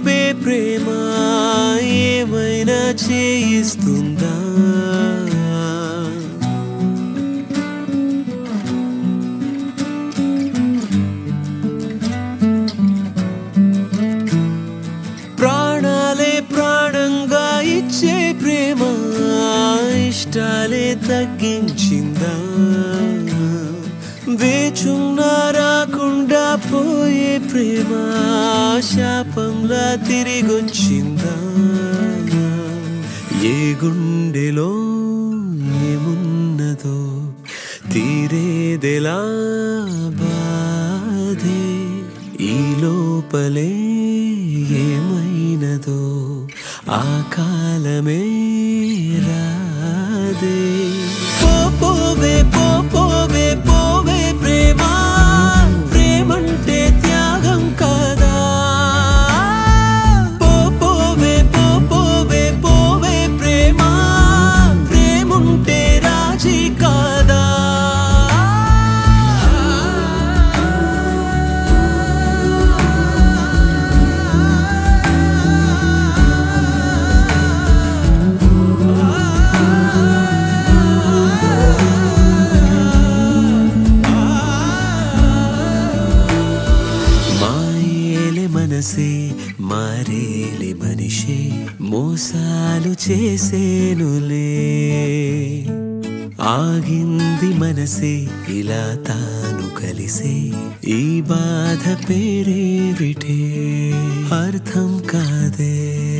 చూపే ప్రేమ ఏమైనా చేయిస్తుందా ప్రాణాలే ప్రాణంగా ఇచ్చే ప్రేమ ఇష్టాలే తగ్గించిందా వేచున్నా రాకుండా పోయే ప్రేమ శాపంలా తిరిగొచ్చిందా ఏ గుండెలో ఏమున్నదో తీరేదెలా బాధే ఈ లోపలే ఏమైనదో ఆ కాలమే రాదే పో పోవే పో పోవే పోవే ప్రేమ ప్రేమంటే త్యాగం కాదా పో పోవే పో పోవే పోవే ప్రేమ ప్రేముంటే రాజీ కాదా మాయేలే మనసే మారేలే మనిషే మోసాలు చేసేనులే ఆగింది మనసే ఇలా తాను కలిసే ఈ బాధ పేరేవిటే అర్థం కాదే